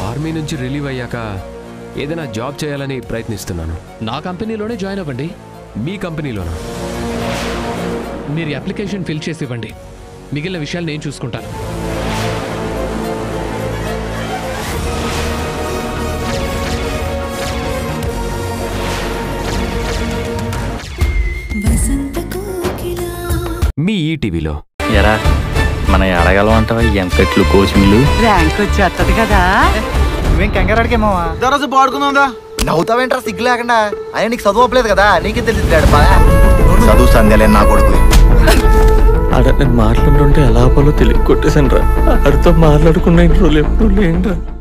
army నుంచి relieve అయ్యాక ఏదైనా జాబ్ చేయాలని ప్రయత్నిస్తున్నాను నా కంపెనీలోనే జాయిన్ అవ్వండి మీ కంపెనీలోనా మీరు అప్లికేషన్ ఫిల్ చేసి ఇవ్వండి మిగిలిన విషయాలు నేను చూసుకుంటాను వసంత కోకిలా మీ ఈటీవీలో ఎరా మన అడగలం అంటావా ఎంపెట్లు కోచింగ్లు ర్యాంక్ వచ్చేస్తుంది కదా నువ్వేం కంగారాడికేమోవా దరజు పాడుకుందా నవ్వుతావేంట్రా సిగ్గు లేకుండా ఆయన నీకు చదువు అవ్వలేదు కదా నీకే తెలియదు చదువు సంధ్యలే నా కొడుకు ఆడ నేను మాట్లాడుతుంటే ఎలా ఆపాలో తెలియ కొట్టేశాను రా ఆడితో మాట్లాడుకున్న ఇంట్లో ఎప్పుడు లేండి